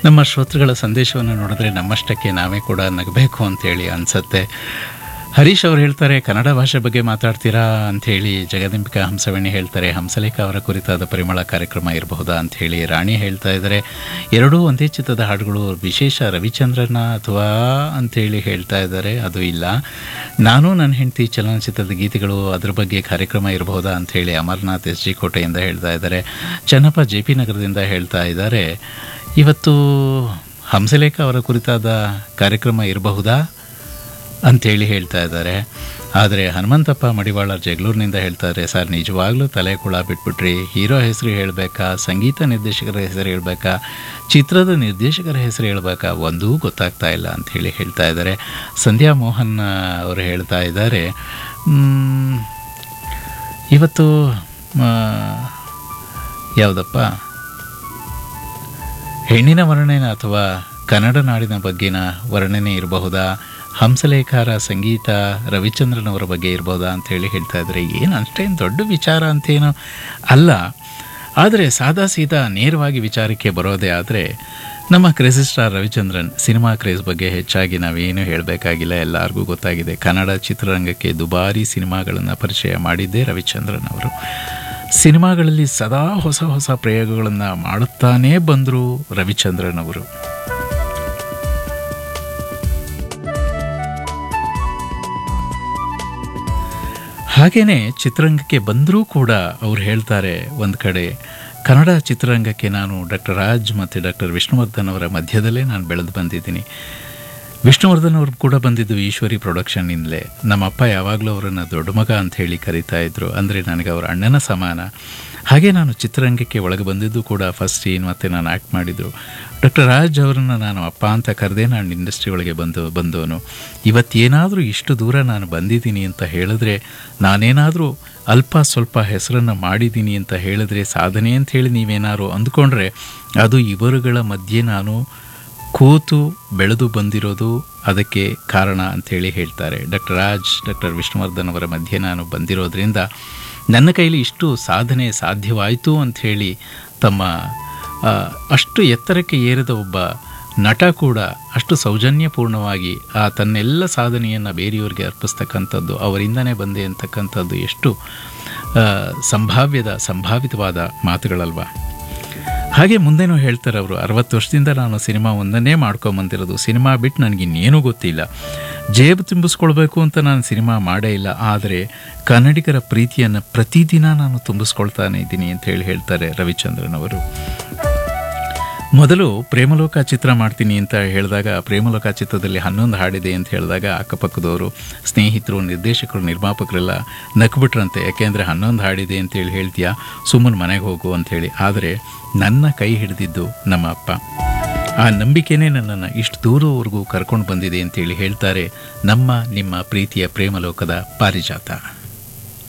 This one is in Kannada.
ನಮ್ಮ ಶ್ರೋತೃಗಳ ಸಂದೇಶವನ್ನು ನೋಡಿದ್ರೆ ನಮ್ಮಷ್ಟಕ್ಕೆ ನಾವೇ ಕೂಡ ನಗಬೇಕು ಅಂತೇಳಿ ಅನಿಸುತ್ತೆ ಹರೀಶ್ ಅವರು ಹೇಳ್ತಾರೆ ಕನ್ನಡ ಭಾಷೆ ಬಗ್ಗೆ ಮಾತಾಡ್ತೀರಾ ಅಂಥೇಳಿ ಜಗದಂಬಿಕಾ ಹಂಸವೇಣಿ ಹೇಳ್ತಾರೆ ಹಂಸಲೇಖ ಅವರ ಕುರಿತಾದ ಪರಿಮಳ ಕಾರ್ಯಕ್ರಮ ಇರಬಹುದಾ ಅಂಥೇಳಿ ರಾಣಿ ಹೇಳ್ತಾ ಇದ್ದಾರೆ ಎರಡೂ ಒಂದೇ ಚಿತ್ರದ ಹಾಡುಗಳು ವಿಶೇಷ ರವಿಚಂದ್ರನ ಅಥವಾ ಅಂಥೇಳಿ ಹೇಳ್ತಾ ಇದ್ದಾರೆ ಅದು ಇಲ್ಲ ನಾನು ನನ್ನ ಹೆಂಡತಿ ಚಲನಚಿತ್ರದ ಗೀತೆಗಳು ಅದ್ರ ಬಗ್ಗೆ ಕಾರ್ಯಕ್ರಮ ಇರಬಹುದಾ ಅಂಥೇಳಿ ಅಮರ್ನಾಥ್ ಎಸ್ ಜಿ ಕೋಟೆಯಿಂದ ಹೇಳ್ತಾ ಇದ್ದಾರೆ ಚನ್ನಪ್ಪ ಜೆ ಪಿ ನಗರದಿಂದ ಹೇಳ್ತಾ ಇದ್ದಾರೆ ಇವತ್ತು ಹಂಸಲೇಖ ಅವರ ಕುರಿತಾದ ಕಾರ್ಯಕ್ರಮ ಇರಬಹುದಾ ಅಂಥೇಳಿ ಹೇಳ್ತಾ ಇದ್ದಾರೆ ಆದರೆ ಹನುಮಂತಪ್ಪ ಮಡಿವಾಳ ಜಗಳೂರಿನಿಂದ ಹೇಳ್ತಾರೆ ಸರ್ ನಿಜವಾಗ್ಲೂ ತಲೆ ಕುಳ ಬಿಟ್ಬಿಟ್ರಿ ಹೀರೋ ಹೆಸರು ಹೇಳಬೇಕಾ ಸಂಗೀತ ನಿರ್ದೇಶಕರ ಹೆಸರು ಹೇಳಬೇಕಾ ಚಿತ್ರದ ನಿರ್ದೇಶಕರ ಹೆಸರು ಹೇಳಬೇಕಾ ಒಂದೂ ಗೊತ್ತಾಗ್ತಾ ಇಲ್ಲ ಅಂಥೇಳಿ ಹೇಳ್ತಾ ಇದ್ದಾರೆ ಸಂಧ್ಯಾ ಮೋಹನ್ ಅವರು ಹೇಳ್ತಾ ಇದ್ದಾರೆ ಮ್, ಇವತ್ತು ಮ, ಯಾವುದಪ್ಪ ಹೆಣ್ಣಿನ ವರ್ಣನೆ ಅಥವಾ ಕನ್ನಡ ನಾಡಿನ ಬಗ್ಗೆನ ವರ್ಣನೆ ಇರಬಹುದಾ ಹಂಸಲೇಖರ ಸಂಗೀತ ರವಿಚಂದ್ರನ್ ಅವರ ಬಗ್ಗೆ ಇರಬಹುದಾ ಅಂತೇಳಿ ಹೇಳ್ತಾ ಇದ್ದಾರೆ ಏನು ಅಷ್ಟೇನು ದೊಡ್ಡ ವಿಚಾರ ಅಂತೇನು ಅಲ್ಲ ಆದರೆ ಸಾದಾ ಸೀದಾ ನೇರವಾಗಿ ವಿಚಾರಕ್ಕೆ ಬರೋದೇ ಆದರೆ ನಮ್ಮ crazy star Ravichandran cinema craze ಬಗ್ಗೆ ಹೆಚ್ಚಾಗಿ ನಾವೇನು ಹೇಳಬೇಕಾಗಿಲ್ಲ ಎಲ್ಲರಿಗೂ ಗೊತ್ತಾಗಿದೆ ಕನ್ನಡ ಚಿತ್ರರಂಗಕ್ಕೆ ದುಬಾರಿ ಸಿನಿಮಾಗಳನ್ನು ಪರಿಚಯ ಮಾಡಿದ್ದೇ ರವಿಚಂದ್ರನ್ ಅವರು ಸಿನಿಮಾಗಳಲ್ಲಿ ಸದಾ ಹೊಸ ಹೊಸ ಪ್ರಯೋಗಗಳನ್ನು ಮಾಡುತ್ತಾನೇ ಬಂದರು ರವಿಚಂದ್ರನ್ ಅವರು ಹಾಗೇನೆ ಚಿತ್ರರಂಗಕ್ಕೆ ಬಂದರೂ ಕೂಡ ಅವ್ರು ಹೇಳ್ತಾರೆ ಒಂದು ಕಡೆ ಕನ್ನಡ ಚಿತ್ರರಂಗಕ್ಕೆ ನಾನು ಡಾಕ್ಟರ್ ರಾಜ್ ಮತ್ತು ಡಾಕ್ಟರ್ ವಿಷ್ಣುವರ್ಧನ್ ಅವರ ಮಧ್ಯದಲ್ಲೇ ನಾನು ಬೆಳೆದು ಬಂದಿದ್ದೀನಿ ವಿಷ್ಣುವರ್ಧನ್ ಅವರು ಕೂಡ ಬಂದಿದ್ದು ಈಶ್ವರಿ ಪ್ರೊಡಕ್ಷನ್ನಿಂದಲೇ ನಮ್ಮಪ್ಪ ಯಾವಾಗಲೂ ಅವರನ್ನು ದೊಡ್ಡ ಮಗ ಅಂತ ಹೇಳಿ ಕರೀತಾ ಇದ್ರು ಅಂದರೆ ನನಗೆ ಅವರ ಅಣ್ಣನ ಸಮಾನ ಹಾಗೆ ನಾನು ಚಿತ್ರರಂಗಕ್ಕೆ ಒಳಗೆ ಬಂದಿದ್ದು ಕೂಡ ಫಸ್ಟ್ ಸೀನ್ ಮತ್ತು ನಾನು ಆ್ಯಕ್ಟ್ ಮಾಡಿದ್ದು ಡಾಕ್ಟರ್ ರಾಜ್ ಅವರನ್ನು ನಾನು ಅಪ್ಪ ಅಂತ ಕರೆದೇ ನಾನು ಇಂಡಸ್ಟ್ರಿ ಒಳಗೆ ಬಂದು ಬಂದವನು ಇವತ್ತೇನಾದರೂ ಇಷ್ಟು ದೂರ ನಾನು ಬಂದಿದ್ದೀನಿ ಅಂತ ಹೇಳಿದ್ರೆ ನಾನೇನಾದರೂ ಅಲ್ಪ ಸ್ವಲ್ಪ ಹೆಸರನ್ನು ಮಾಡಿದ್ದೀನಿ ಅಂತ ಹೇಳಿದ್ರೆ ಸಾಧನೆ ಅಂತ ಹೇಳಿ ನೀವೇನಾದ್ರು ಅಂದ್ಕೊಂಡ್ರೆ ಅದು ಇವರುಗಳ ಮಧ್ಯೆ ನಾನು ಕೂತು ಬೆಳೆದು ಬಂದಿರೋದು ಅದಕ್ಕೆ ಕಾರಣ ಅಂಥೇಳಿ ಹೇಳ್ತಾರೆ ಡಾಕ್ಟರ್ ರಾಜ್ ಡಾಕ್ಟರ್ ವಿಷ್ಣುವರ್ಧನ್ ಅವರ ಮಧ್ಯೆ ನಾನು ಬಂದಿರೋದ್ರಿಂದ ನನ್ನ ಕೈಲಿ ಇಷ್ಟು ಸಾಧನೆ ಸಾಧ್ಯವಾಯಿತು ಅಂಥೇಳಿ ತಮ್ಮ ಆ, ಅಷ್ಟು ಎತ್ತರಕ್ಕೆ ಏರಿದ ಒಬ್ಬ ನಟ ಕೂಡ ಅಷ್ಟು ಸೌಜನ್ಯಪೂರ್ಣವಾಗಿ ಆ ತನ್ನೆಲ್ಲ ಸಾಧನೆಯನ್ನು ಬೇರೆಯವರಿಗೆ ಅರ್ಪಿಸ್ತಕ್ಕಂಥದ್ದು ಅವರಿಂದನೇ ಬಂದೆ ಅಂತಕ್ಕಂಥದ್ದು ಎಷ್ಟು ಆ, ಸಂಭಾವ್ಯದ ಸಂಭಾವಿತವಾದ ಮಾತುಗಳಲ್ವಾ ಹಾಗೆ ಮುಂದೆನೂ ಹೇಳ್ತಾರೆ ಅವರು ಅರವತ್ತು ವರ್ಷದಿಂದ ನಾನು ಸಿನಿಮಾ ಒಂದನ್ನೇ ಮಾಡ್ಕೊಂಬಂದಿರೋದು ಸಿನಿಮಾ ಬಿಟ್ಟು ನನಗಿನ್ನೇನೂ ಗೊತ್ತಿಲ್ಲ ಜೇಬು ತುಂಬಿಸ್ಕೊಳ್ಬೇಕು ಅಂತ ನಾನು ಸಿನಿಮಾ ಮಾಡೇ ಇಲ್ಲ ಆದರೆ ಕನ್ನಡಿಗರ ಪ್ರೀತಿಯನ್ನು ಪ್ರತಿದಿನ ನಾನು ತುಂಬಿಸ್ಕೊಳ್ತಾನೆ ಇದ್ದೀನಿ ಅಂತ ಹೇಳಿ ಹೇಳ್ತಾರೆ ರವಿಚಂದ್ರನ್ ಅವರು ಮೊದಲು ಪ್ರೇಮಲೋಕ ಚಿತ್ರ ಮಾಡ್ತೀನಿ ಅಂತ ಹೇಳಿದಾಗ ಪ್ರೇಮಲೋಕ ಚಿತ್ರದಲ್ಲಿ ಹನ್ನೊಂದು ಹಾಡಿದೆ ಅಂತ ಹೇಳಿದಾಗ ಅಕ್ಕಪಕ್ಕದವರು ಸ್ನೇಹಿತರು ನಿರ್ದೇಶಕರು ನಿರ್ಮಾಪಕರೆಲ್ಲ ನಕ್ಬಿಟ್ರಂತೆ ಯಾಕೆಂದರೆ ಹನ್ನೊಂದು ಹಾಡಿದೆ ಅಂತೇಳಿ ಹೇಳ್ತೀಯಾ ಸುಮ್ಮನೆ ಮನೆಗೆ ಹೋಗು ಅಂಥೇಳಿ ಆದರೆ ನನ್ನ ಕೈ ಹಿಡಿದಿದ್ದು ನಮ್ಮ ಅಪ್ಪ ಆ ನಂಬಿಕೆನೇ ನನ್ನನ್ನು ಇಷ್ಟು ದೂರವರೆಗೂ ಕರ್ಕೊಂಡು ಬಂದಿದೆ ಅಂತೇಳಿ ಹೇಳ್ತಾರೆ ನಮ್ಮ ನಿಮ್ಮ ಪ್ರೀತಿಯ ಪ್ರೇಮಲೋಕದ ಪಾರಿಜಾತ